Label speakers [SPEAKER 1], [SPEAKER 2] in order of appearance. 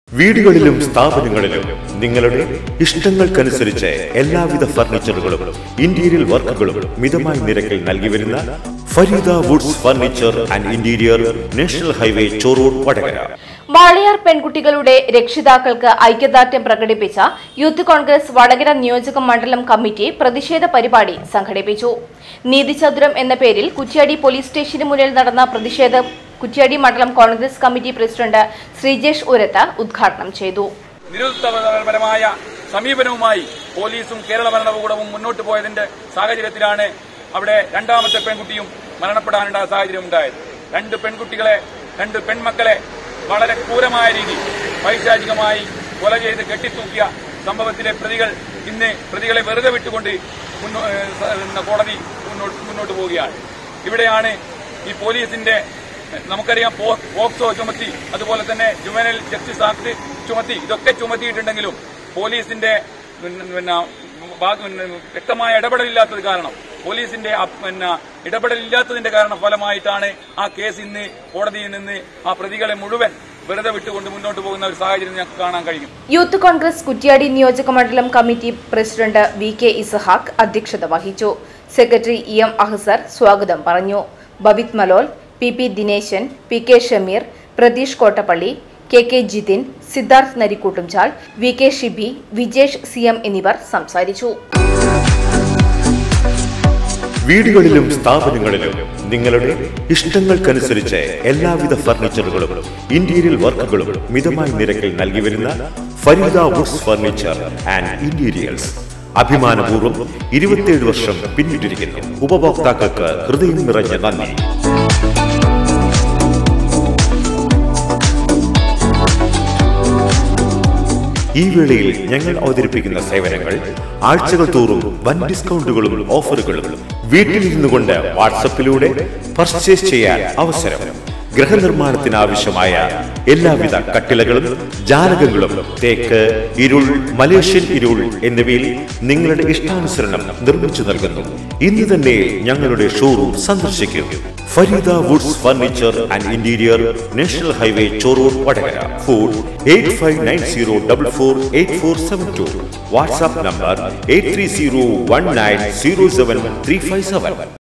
[SPEAKER 1] വീടുകളിലും സ്ഥാപനങ്ങളിലും നിങ്ങളുടെ ഇഷ്ടങ്ങൾക്കനുസരിച്ച് എല്ലാവിധ ഫർണിച്ചറുകളും ഇന്റീരിയർ വർക്കുകളും മിതമായ നിരക്കിൽ നൽകി വരുന്ന Fareeda woods furniture and interior national highway Chorur Vadakara
[SPEAKER 2] Walayar പെൺകുട്ടികളുടെ രക്ഷിതാക്കൾക്ക് ഐക്യദാർഢ്യം പ്രകടിപ്പിച്ച യൂത്ത് കോൺഗ്രസ് വടകര നിയോജക മണ്ഡലം കമ്മിറ്റി പ്രതിഷേധ പരിപാടി സംഘടിപ്പിച്ചു നീതിചതുരം എന്ന പേരിൽ കുറ്റ്യാടി പോലീസ് സ്റ്റേഷന് മുന്നിൽ നടന്ന പ്രതിഷേധം കുറ്റ്യാടി മണ്ഡലം കോൺഗ്രസ് കമ്മിറ്റി പ്രസിഡന്റ് ശ്രീജേഷ് ഉരത്ത് ഉദ്ഘാടനം ചെയ്തു
[SPEAKER 3] നിരുത്തരപരമായ സമീപനവുമായി പോലീസും കേരള ഭരണകൂടവും മുന്നോട്ട് പോയതിന്റെ സാഹചര്യത്തിലാണ് അവിടെ രണ്ടാമത്തെ പെൺകുട്ടിയും മരണപ്പെടാനുണ്ടായ സാഹചര്യം ഉണ്ടായത് രണ്ട് പെൺകുട്ടികളെ രണ്ട് പെൺമക്കളെ വളരെ ക്രൂരമായ രീതിയിൽ പൈശാചികമായി കൊല ചെയ്ത് കെട്ടിത്തൂക്കിയ സംഭവത്തിലെ പ്രതികൾ ഇന്ന് പ്രതികളെ വെറുതെ വിട്ടുകൊണ്ട് മുന്നോ- ഏഹ് സ- പിന്നെ കോടതി മുന്നോട്ട് മുന്നോട്ട് പോവുകയാണ് ഇവിടെയാണ് ഈ പോലീസിന്റെ നമുക്കറിയാം പോ- പോക്സോ ചുമത്തി അതുപോലെ തന്നെ ജുവനൽ ജസ്റ്റിസ് ആക്ട് ചുമത്തി ഇതൊക്കെ ചുമത്തിയിട്ടുണ്ടെങ്കിലും പോലീസിന്റെ പിന്നെ പിന്നെ ഭാഗ- പിന്നെ വ്യക്തമായ ഇടപെടലില്ലാത്തത് കാരണം പോലീസിന്റെ അ- പിന്നെ ഇടപെടലില്ലാത്തതിന്റെ കാരണം ഫലമായിട്ടാണ് ആ കേസ് ഇന്ന് കോടതിയിൽ നിന്ന് ആ പ്രതികളെ മുഴുവൻ വെറുതെ വിട്ടുകൊണ്ട് മുന്നോട്ട് പോകുന്ന ഒരു സാഹചര്യം ഞങ്ങൾക്ക് കാണാൻ കഴിയും
[SPEAKER 2] യൂത്ത് കോൺഗ്രസ് കുറ്റ്യാടി നിയോജക മണ്ഡലം committee president V K Ishaq അധ്യക്ഷത വഹിച്ചു സെക്രട്ടറി ഇ എം അഹ്സർ സ്വാഗതം പറഞ്ഞു Babith Malol P P Dineshan P K Shameer Pratheesh Kottappally K K Jithin Siddharth Narikkoottumchal V K Shibi Vijesh C M എന്നിവർ സംസാരിച്ചു
[SPEAKER 1] വീടുകളിലും സ്ഥാപനങ്ങളിലും നിങ്ങളുടെ ഇഷ്ടങ്ങൾക്കനുസരിച്ച് എല്ലാവിധ ഫർണിച്ചറുകളും ഇന്റീരിയർ വർക്കുകളും മിതമായ നിരക്കിൽ നൽകി വരുന്ന Fareeda woods furniture and interiors അഭിമാനപൂർവ്വം ഇരുപത്തിയേഴ് വർഷം പിന്നിട്ടിരിക്കുന്നു ഉപഭോക്താക്കൾക്ക് ഹൃദയം നിറഞ്ഞ നന്ദി ഈ വേളയിൽ ഞങ്ങൾ അവതരിപ്പിക്കുന്ന സേവനങ്ങൾ ആഴ്ചകൾ തോറും വൻ ഡിസ്കൗണ്ടുകളും ഓഫറുകളും വീട്ടിലിരുന്നു കൊണ്ട് വാട്സപ്പിലൂടെ പർച്ചേസ് ചെയ്യാൻ അവസരം ഗൃഹനിർമ്മാണത്തിന് ആവശ്യമായ എല്ലാവിധ കട്ടിലകളും ജാലകങ്ങളും തേക്ക് ഇരുൾ മലേഷ്യൻ ഇരുൾ എന്നിവയിൽ നിങ്ങളുടെ ഇഷ്ടാനുസരണം നിർമ്മിച്ചു നൽകുന്നു ഇന്ന് തന്നെ ഞങ്ങളുടെ ഷോറൂം സന്ദർശിക്കൂ Fareeda woods furniture and interior national highway Chorur Vadakara phone eight five nine zero double four eight four seven two WhatsApp number eight three zero one nine zero seven three five seven